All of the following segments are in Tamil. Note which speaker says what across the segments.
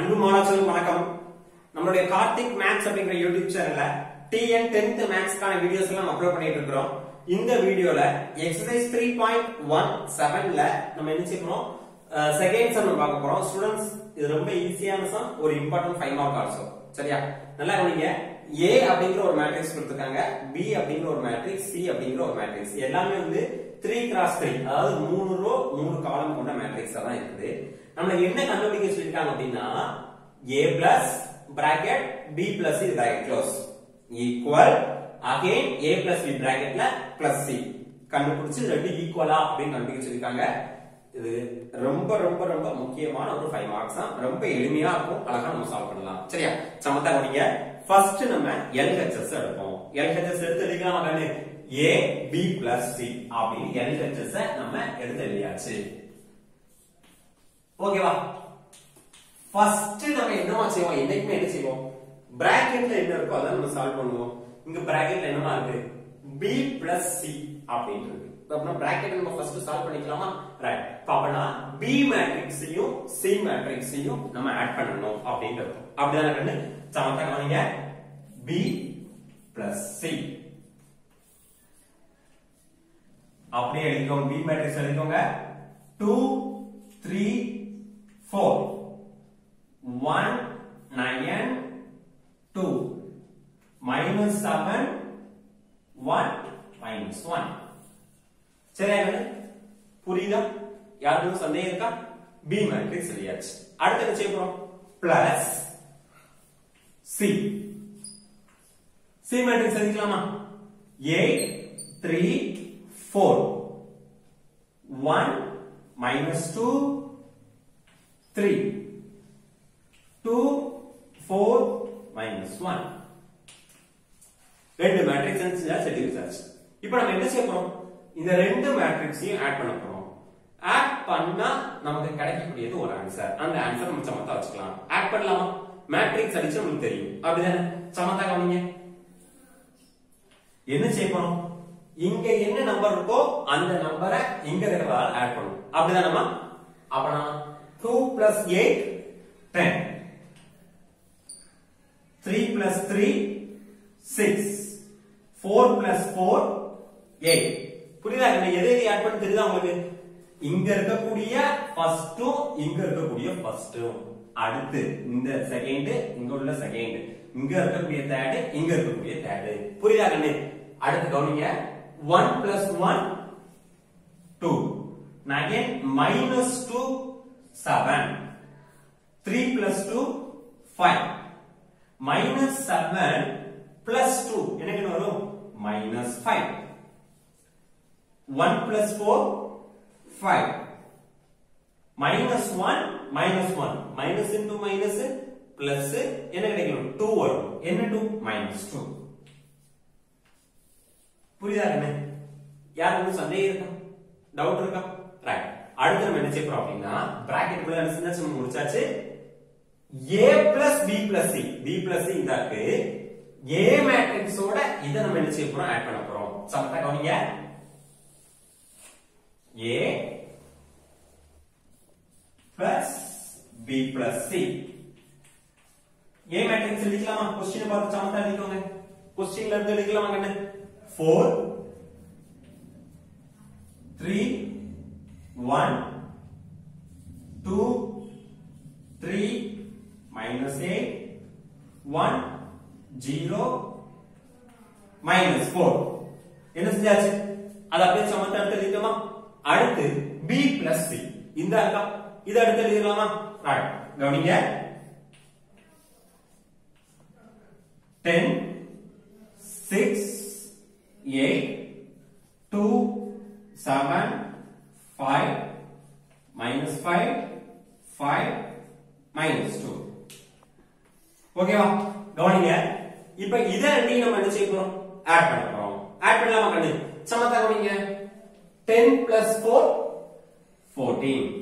Speaker 1: அன்பு மாணவர்களுக்கு வணக்கம் நம்மளுடைய கார்த்திக் மேக்ஸ் அப்படிங்கிற யூடியூப் சேனல்ல டிஎன் டென்த் மேக்ஸ்க்கான வீடியோஸ் எல்லாம் அப்லோட் பண்ணிட்டு இருக்கிறோம் இந்த வீடியோல எக்ஸசைஸ் த்ரீ பாயிண்ட் ஒன் செவன்ல நம்ம என்ன செய்யணும் செகண்ட் சம் பார்க்க போறோம் ஸ்டூடெண்ட்ஸ் இது ரொம்ப ஈஸியான சம் ஒரு இம்பார்ட்டன்ட் ஃபைவ் மார்க் ஆல்சோ சரியா நல்லா கவனிங்க ஏ அப்படிங்கிற ஒரு மேட்ரிக்ஸ் கொடுத்துருக்காங்க பி அப்படிங்கிற ஒரு மேட்ரிக்ஸ் சி அப்படிங்கிற ஒரு மேட்ரிக்ஸ் எல்லாமே வந்து த்ரீ கிராஸ் த்ரீ அதாவது மூணு ரோ மூணு காலம் கொண்ட மேட்ரிக்ஸ் தான் இருக்குது நம்மளுக்கு என்ன கண்டுபிடிக்க சொல்லிருக்காங்க அப்படின்னா A plus bracket B plus இது bracket close equal again A plus B பிராக்கெட்ல பிளஸ் சி கண்டுபிடிச்சு ரெண்டு ஈக்குவலா அப்படின்னு கண்டுபிடிக்க சொல்லிருக்காங்க இது ரொம்ப ரொம்ப ரொம்ப முக்கியமான ஒரு ஃபைவ் மார்க்ஸ் தான் ரொம்ப எளிமையா இருக்கும் அழகா நம்ம சால்வ் பண்ணலாம் சரியா சமத்தா கவனிங்க ஃபர்ஸ்ட் நம்ம எல்ஹெச்எஸ் எடுப்போம் எல்ஹெச்எஸ் எடுத்து எழுதிக்கலாம் கண்ணு ஏ பி பிளஸ் சி அப்படின்னு எல்ஹெச்எஸ் நம்ம எடுத்து எழுதியாச்சு ஓகேவா ஃபர்ஸ்ட் நம்ம என்னவா செய்வோம் என்னைக்குமே என்ன செய்வோம் பிராக்கெட்ல என்ன இருக்கோ அதான் நம்ம சால்வ் பண்ணுவோம் இங்க பிராக்கெட்ல என்னமா இருக்கு b பிளஸ் சி அப்படின்னு இருக்கு அப்படின்னா பிராக்கெட் நம்ம ஃபர்ஸ்ட் சால்வ் பண்ணிக்கலாமா ரைட் அப்பனா b மேட்ரிக்ஸையும் c மேட்ரிக்ஸையும் நம்ம ஆட் பண்ணணும் அப்படின்னு இருக்கும் அப்படிதானே கண்ணு சமத்தா கவனிங்க b பிளஸ் சி அப்படியே எழுதிக்கோங்க b மேட்ரிக்ஸ் எழுதிக்கோங்க 2 3 4 1 9 2 minus 7 1 minus 1 சரியா கண்ணு? புரியுதா யாருக்கும் சந்தேகம் இருக்கா பி மேட்ரிக்ஸ் சரியாச்சு அடுத்து என்ன செய்ய போறோம் பிளஸ் சி சி மேட்ரிக்ஸ் எழுதிக்கலாமா 8 3 4 1 minus 2 3 2 4 minus 1 ரெண்டு மேட்ரிக்ஸ் செட் யூஸ் இப்போ நம்ம என்ன செய்ய போறோம் இந்த ரெண்டு மேட்ரிக்ஸையும் ஆட் பண்ண போறோம் ஆட் பண்ணா நமக்கு கிடைக்கக்கூடியது ஒரு ஆன்சர் அந்த ஆன்சர் நம்ம சமத்தா வச்சுக்கலாம் ஆட் பண்ணலாமா மேட்ரிக்ஸ் அடிச்சு நமக்கு தெரியும் அப்படிதானே சமத்தா கவனிங்க என்ன செய்ய போறோம் இங்க என்ன நம்பர் இருக்கோ அந்த நம்பரை இங்க இருக்கிறதால ஆட் பண்ணணும் அப்படிதானமா அப்பனா 2 plus 8 10 3 plus 3 6 4 plus 4 8 புரியுதா நீங்க எதை எதை ஆட் பண்ண தெரியுதா உங்களுக்கு இங்க இருக்கக்கூடிய ஃபர்ஸ்டும் இங்க இருக்கக்கூடிய ஃபர்ஸ்டும் அடுத்து இந்த செகண்ட் இங்க உள்ள செகண்ட் இங்க இருக்கக்கூடிய தேர்ட் இங்க இருக்கக்கூடிய தேர்ட் புரியுதா கண்ணு அடுத்து கவனிங்க 1 plus 1 2 again minus 2 7 3 plus 2 5 minus 7 plus 2 எனக்கு என்ன வரும் minus 5 1 plus 4 5 minus 1 minus 1 minus into minus plus என்ன கிடைக்கும் 2 வரும் என்ன 2 minus 2 புரியுதா என்ன யாருக்கும் சந்தேகம் இருக்கா டவுட் இருக்கா ரைட் அடுத்து நம்ம என்ன செய்ய போறோம் அப்படின்னா பிராக்கெட் குள்ள என்ன செஞ்சு முடிச்சாச்சு a plus b plus c b plus c இந்த இருக்கு a மேட்ரிக்ஸோட இத நம்ம என்ன செய்ய போறோம் ஆட் பண்ண போறோம் சமத்தா கவனிங்க a plus b plus c a matrix எழுதிக்கலாமா கொஸ்டின் பார்த்து சமத்தா எழுதிக்கோங்க கொஸ்டின்ல இருந்து எழுதிக்கலாமா கண்ணு 4 3 1 2 3 minus 8 1 0 minus 4 என்ன செஞ்சாச்சு அது அப்படியே சமத்தை அடுத்து எழுதிக்கலாமா அடுத்து b plus c இந்த இருக்கா இது அடுத்து எழுதிடலாமா ரைட் கவனிங்க 10 6 8 2 7 5 minus 5 5 minus 2 ஓகேவா கவனிங்க இப்ப இத ரெண்டையும் நம்ம என்ன செய்ய போறோம் ஆட் பண்ண போறோம் ஆட் பண்ணலாமா கண்ணு சமத்தா கவனிங்க 10 plus 4 14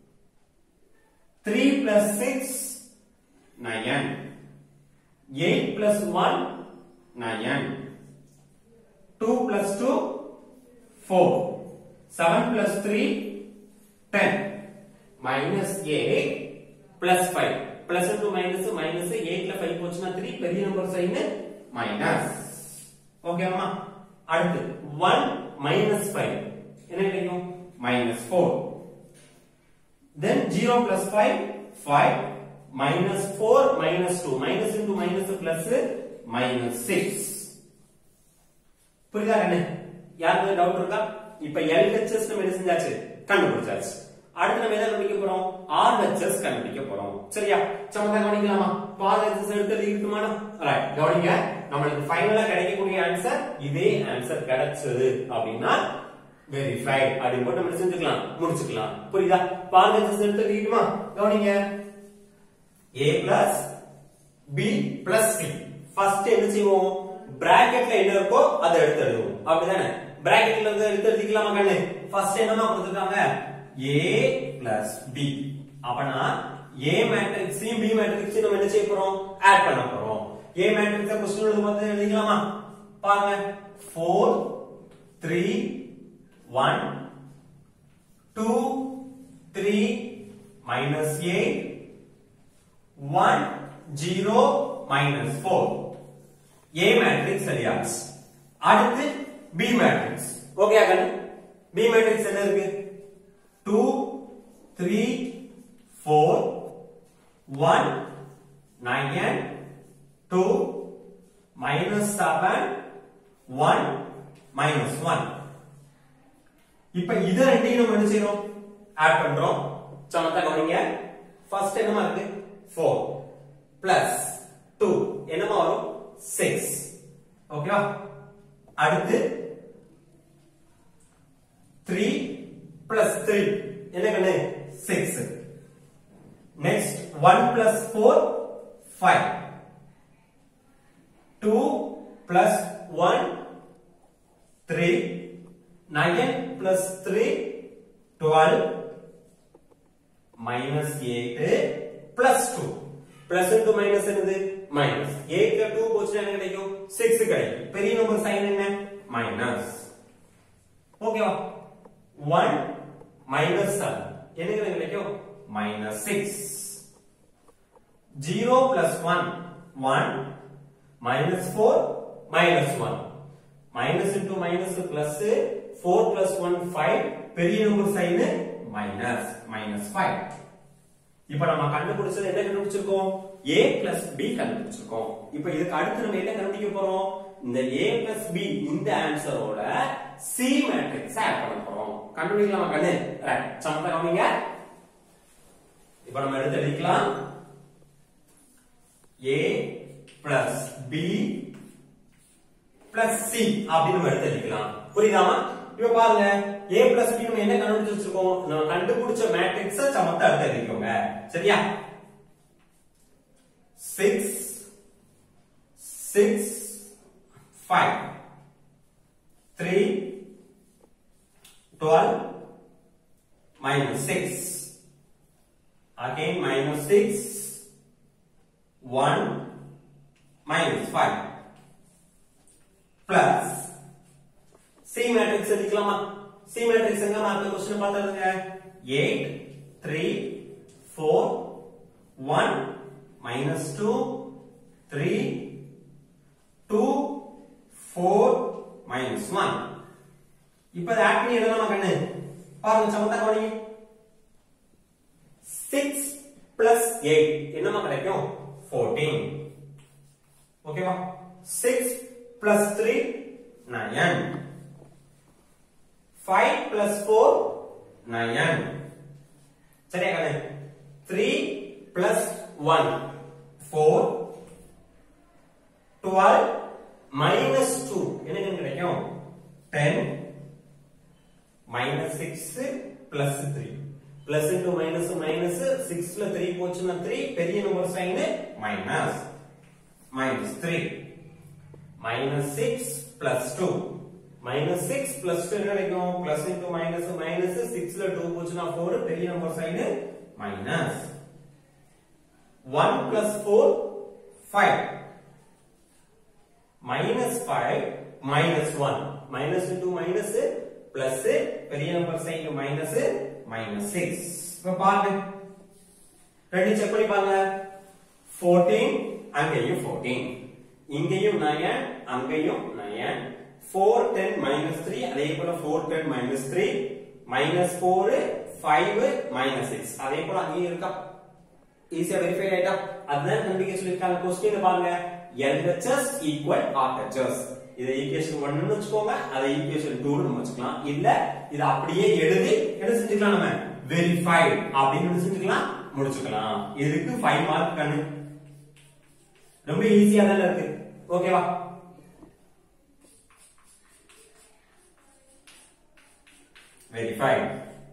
Speaker 1: 3 plus 6 9 8 plus 1 9 2 plus 2 4 7 plus 3 10 minus 8 plus five plus into minus minus எயிட்ல ஃபைவ் போச்சுன்னா த்ரீ பெரிய நம்பர் சைன் மைனஸ் ஓகேவா அடுத்து ஒன் மைனஸ் ஃபைவ் என்ன கிடைக்கும் minus four then zero plus five five minus four minus two minus into minus plus minus six புரியுதா கண்ணு யாருக்கு டவுட் இருக்கா இப்ப எல்ஹெச்எஸ் நம்ம என்ன செஞ்சாச்சு கண்டுபிடிச்சாச்சு அடுத்து நம்ம எதை கண்டுபிடிக்க போறோம் ஆர்ஹெச்எஸ் கண்டுபிடிக்க போறோம் சரியா சமதா கவனிக்கலாமா ஆர்ஹெச்எஸ் எடுத்து எழுதிட்டுமாடா ரைட் கவனிங்க நம்மளுக்கு ஃபைனலா கிடைக்கக்கூடிய ஆன்சர் இதே ஆன்சர் கிடைச்சது அப்படின்னா வெரிஃபைட் அப்படின்னு போட்டு நம்ம செஞ்சுக்கலாம் முடிச்சுக்கலாம் புரியுதா ஆர்ஹெச்எஸ் எடுத்து எழுதிட்டுமா கவனிங்க a plus b plus c first என்ன செய்வோம் பிராக்கெட்ல என்ன இருக்கோ அதை எடுத்து எழுதுவோம் அப்படிதானே பிராக்கெட்ல இருந்து எடுத்து எழுதிக்கலாமா கண்ணு ஃபர்ஸ்ட் என்னமா கொடுத்துருக்காங்க a plus b அப்பனா a மேட்ரிக்ஸையும் b மேட்ரிக்ஸையும் நம்ம என்ன செய்ய போறோம் ஆட் பண்ண போறோம் a மேட்ரிக்ஸை கொஸ்டின் எழுதும்போது எழுதிக்கலாமா பாருங்க 4 3 1 2 3 minus 8 1 0 minus 4 A மேட்ரிக்ஸ் சரியாச்சு அடுத்து B மேட்ரிக்ஸ் ஓகே கண்ணு B மேட்ரிக்ஸ் என்ன இருக்கு 2 3 4 1 9 2 minus 7 1 minus 1 இப்ப இத ரெண்டையும் நம்ம என்ன செய்றோம் ஆட் பண்றோம் சமத்தா கவனிங்க ஃபர்ஸ்ட் என்னமா இருக்கு 4 பிளஸ் 2 என்னமா வரும் 6 ஓகேவா அடுத்து 3 பிளஸ் 3 என்ன கண்ணு 6 next 1 plus 4 5 2 plus 1 3 9 plus 3 12 minus 8 plus 2 plus into minus என்னது மைனஸ் 8 ல 2 போச்சுன்னா என்ன கிடைக்கும் 6 கிடைக்கும் பெரிய நம்பர் சைன் என்ன மைனஸ் ஓகேவா 1 மைனஸ் 7 என்ன கிடைக்கும் minus 6 0 plus 1 1 minus 4 minus 1 minus into minus plus 4 plus 1 5 பெரிய நம்பர் சைன் மைனஸ் மைனஸ் 5 இப்ப நம்ம கண்டுபிடிச்சது என்ன கண்டுபிடிச்சிருக்கோம் a பிளஸ் b கண்டுபிடிச்சிருக்கோம் இப்ப இதுக்கு அடுத்து நம்ம என்ன கண்டுபிடிக்க போறோம் இந்த a பிளஸ் b இந்த ஆன்சரோட c மேட்ரிக்ஸ் ஆட் பண்ண போறோம் கண்டுபிடிக்கலாமா கண்ணு ரைட் சமத்த கவனிங்க இப்ப நம்ம எடுத்து எழுதிக்கலாம் a plus b plus c அப்படின்னு நம்ம எடுத்து எழுதிக்கலாம் புரியுதாமா இப்ப பாருங்க a பிளஸ் b நம்ம என்ன கண்டுபிடிச்சு வச்சிருக்கோம் நம்ம கண்டுபிடிச்ச மேட்ரிக்ஸ சமத்தா எடுத்து எழுதிக்கோங்க சரியா 6 6 5 3 12 minus 6 again minus 6 1 minus 5 plus C matrix எடுக்கலாமா C matrix எங்க மார்க் क्वेश्चन பார்த்தாருங்க 8 3 4 1 minus 2 3 2 4 minus 1 இப்ப இத ஆட் பண்ணி எழுதலாமா கண்ணு பாருங்க சமத்தா கவனிங்க 6 plus 8 என்னமா கிடைக்கும் 14 ஓகேவா 6 plus 3 9 5 plus 4 9 சரியா கண்ணு 3 plus 1 4 12 minus 2 என்ன கிடைக்கும் 10 minus 6 plus 3 plus into minus minus 6 ல 3 போச்சுன்னா 3 பெரிய number sign minus minus 3 minus 6 plus 2 minus 6 plus 2 என்ன கிடைக்கும் plus into minus minus 6 ல 2 போச்சுன்னா 4 பெரிய number sign minus 1 plus 4 5 minus 5 minus 1 minus into minus plus பெரிய நம்பர் சைன் minus minus 6 இப்ப பாருங்க ரெண்டு செக் பண்ணி பாருங்க 14 அங்கேயும் 14 இங்கேயும் 9 அங்கேயும் 9 4 10 minus 3 அதே போல 4 10 minus 3 minus 4 5 minus 6 அதே போல அங்கேயும் இருக்கா ஈஸியா வெரிஃபை ஆயிட்டா அதுதான் கண்டுபிடிக்க சொல்லிருக்காங்க கொஸ்டின் பாருங்க LHS equal RHS இதை ஈக்குவேஷன் 1 னு வச்சுக்கோங்க அதை ஈக்குவேஷன் 2 னு நம்ம வச்சுக்கலாம் இல்ல இத அப்படியே எழுதி என்ன செஞ்சுக்கலாம் நம்ம வெரிஃபைட் அப்படின்னு என்ன செஞ்சுக்கலாம் முடிச்சுக்கலாம் இதுக்கு 5 மார்க் கண்ணு ரொம்ப ஈஸியா தான் இருக்கு ஓகேவா வெரிஃபைட்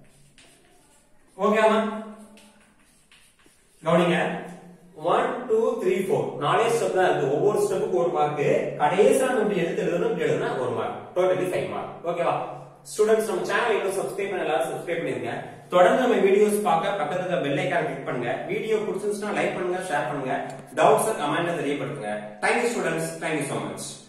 Speaker 1: ஓகேவா கவனிங்க ஒன் டூ த்ரீ ஃபோர் நாலே ஸ்டெப் தான் இருக்கு ஒவ்வொரு ஸ்டெப்புக்கு ஒரு மார்க் கடைசியா நம்ம இப்படி எடுத்து எழுதணும் இப்படி எழுதுனா ஒரு மார்க் டோட்டலி ஃபைவ் மார்க் ஓகேவா ஸ்டூடெண்ட்ஸ் நம்ம சேனல் இன்னும் சப்ஸ்கிரைப் பண்ண எல்லாரும் சப்ஸ்கிரைப் பண்ணிருங்க தொடர்ந்து நம்ம வீடியோஸ் பார்க்க பக்கத்துல பெல் ஐக்கான் கிளிக் பண்ணுங்க வீடியோ பிடிச்சிருந்துச்சுன்னா லைக் பண்ணுங்க ஷேர் பண்ணுங்க டவுட்ஸ் கமெண்ட்ல தெரியப்படுத்துங்க thank you students thank you so much